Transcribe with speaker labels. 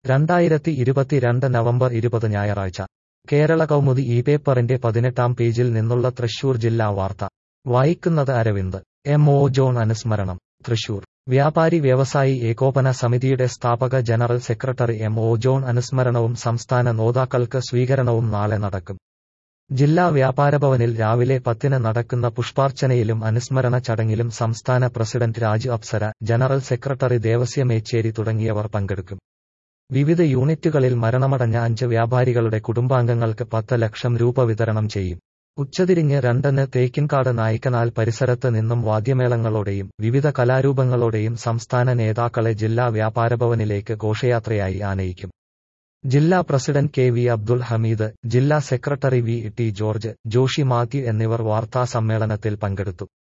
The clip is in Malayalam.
Speaker 1: രണ്ടായിരത്തി ഇരുപത്തിരണ്ട് നവംബർ ഇരുപത് ഞായറാഴ്ച കേരള കൗമുദി ഈ പേപ്പറിന്റെ പതിനെട്ടാം പേജിൽ നിന്നുള്ള തൃശൂർ ജില്ലാ വാർത്ത വായിക്കുന്നത് അരവിന്ദ് എം ഒ ജോൺ അനുസ്മരണം തൃശൂർ വ്യാപാരി വ്യവസായി ഏകോപന സമിതിയുടെ സ്ഥാപക general secretary M O John അനുസ്മരണവും സംസ്ഥാന നേതാക്കൾക്ക് സ്വീകരണവും നാളെ നടക്കും ജില്ലാ വ്യാപാരഭവനിൽ രാവിലെ പത്തിന് നടക്കുന്ന പുഷ്പാർച്ചനയിലും അനുസ്മരണ ചടങ്ങിലും സംസ്ഥാന president Raju Apsara general secretary Devasyam Mechery തുടങ്ങിയവർ പങ്കെടുക്കും വിവിധ യൂണിറ്റുകളിൽ മരണമടഞ്ഞ അഞ്ച് വ്യാപാരികളുടെ കുടുംബാംഗങ്ങൾക്ക് പത്ത് ലക്ഷം രൂപ വിതരണം ചെയ്യും ഉച്ചതിരിഞ്ഞ് രണ്ടിന് തേക്കിൻകാട് നായിക്കനാൽ പരിസരത്ത് നിന്നും വാദ്യമേളങ്ങളോടെയും വിവിധ കലാരൂപങ്ങളോടെയും സംസ്ഥാന നേതാക്കളെ ജില്ലാ വ്യാപാരഭവനിലേക്ക് ഘോഷയാത്രയായി ആനയിക്കും ജില്ലാ president K V Abdul Hameed ജില്ലാ secretary V T George Joshy Mathew എന്നിവർ വാർത്താ സമ്മേളനത്തിൽ പങ്കെടുത്തു